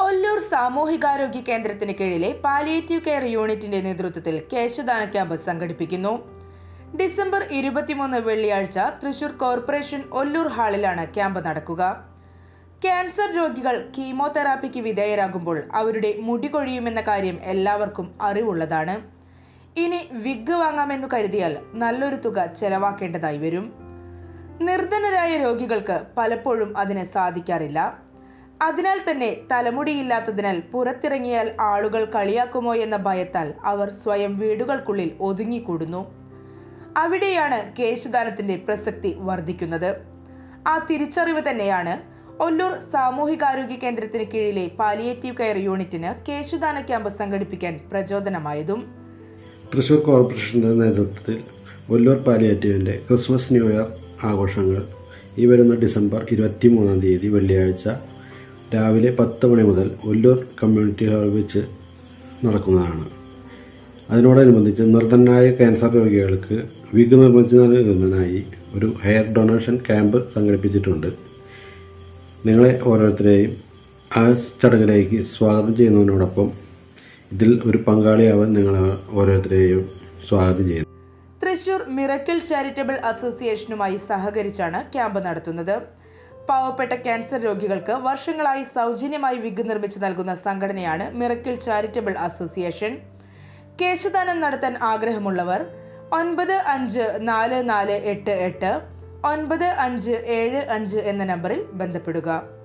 ഒല്ലൂർ സാമൂഹികാരോഗ്യ കേന്ദ്രത്തിന് കീഴിലെ palliative care യൂണിറ്റിന്റെ നേതൃത്വത്തിൽ കേശദാന ക്യാമ്പ് സംഘടിപ്പിക്കുന്നു ഡിസംബർ ഇരുപത്തിമൂന്ന് വെള്ളിയാഴ്ച തൃശൂർ കോർപ്പറേഷൻ ഒല്ലൂർ ഹാളിലാണ് ക്യാമ്പ് നടക്കുക ക്യാൻസർ രോഗികൾ കീമോതെറാപ്പിക്ക് വിധേയരാകുമ്പോൾ അവരുടെ മുടി കൊഴിയുമെന്ന കാര്യം എല്ലാവർക്കും അറിവുള്ളതാണ് ഇനി വിഗ് വാങ്ങാമെന്നു കരുതിയാൽ നല്ലൊരു തുക ചെലവാക്കേണ്ടതായി വരും നിർധനരായ രോഗികൾക്ക് പലപ്പോഴും അതിന് സാധിക്കാറില്ല അതിനാൽ തന്നെ തലമുടിയില്ലാത്തതിനാൽ പുറത്തിറങ്ങിയാൽ ആളുകൾ കളിയാക്കുമോ എന്ന ഭയത്താൽ അവർ സ്വയം വീടുകൾക്കുള്ളിൽ ഒതുങ്ങിക്കൂടുന്നു അവിടെയാണ് കേശുദാനത്തിന്റെ പ്രസക്തി വർദ്ധിക്കുന്നത് ആ തിരിച്ചറിവ് തന്നെയാണ് ഒല്ലൂർ സാമൂഹികാരോഗ്യ കേന്ദ്രത്തിന് കീഴിലെ പാലിയേറ്റീവ് കെയർ യൂണിറ്റിന് കേശുദാന ക്യാമ്പ് സംഘടിപ്പിക്കാൻ പ്രചോദനമായതും തൃശൂർ കോർപ്പറേഷൻ്റെ നേതൃത്വത്തിൽ ഒല്ലൂർ പാലിയേറ്റീവിൻ്റെ ക്രിസ്മസ് ന്യൂ ഇയർ ആഘോഷങ്ങൾ ഈ വരുന്ന ഡിസംബർ ഇരുപത്തി മൂന്നാം തീയതി വെള്ളിയാഴ്ച രാവിലെ പത്ത് മണി മുതൽ ഒല്ലൂർ കമ്മ്യൂണിറ്റി ഹാളിൽ വെച്ച് നടക്കുന്നതാണ് അതിനോടനുബന്ധിച്ച് നിർധനരായ ക്യാൻസർ രോഗികൾക്ക് വിഗ് നിർമ്മിച്ച് നൽകുന്നതിനായി ഒരു ഹെയർ ഡൊണേഷൻ ക്യാമ്പ് സംഘടിപ്പിച്ചിട്ടുണ്ട് നിങ്ങളെ ഓരോരുത്തരെയും ആ ചടങ്ങിലേക്ക് സ്വാഗതം ചെയ്യുന്നതിനോടൊപ്പം ഇതിൽ ഒരു പങ്കാളിയാവാൻ നിങ്ങൾ ഓരോരുത്തരെയും സ്വാഗതം ചെയ്യുന്നു തൃശൂർ മിറക്കിൾ ചാരിറ്റബിൾ അസോസിയേഷനുമായി സഹകരിച്ചാണ് ക്യാമ്പ് നടത്തുന്നത് പാവപ്പെട്ട ക്യാൻസർ രോഗികൾക്ക് വർഷങ്ങളായി സൗജന്യമായി വിഗ് നിർമ്മിച്ച് നൽകുന്ന സംഘടനയാണ് മിറക്കിൾ ചാരിറ്റബിൾ അസോസിയേഷൻ കേശദാനം നടത്താൻ ആഗ്രഹമുള്ളവർ ഒൻപത് അഞ്ച് നാല് നാല് എട്ട് എട്ട് ഒൻപത് അഞ്ച് ഏഴ് അഞ്ച് എന്ന നമ്പറിൽ ബന്ധപ്പെടുക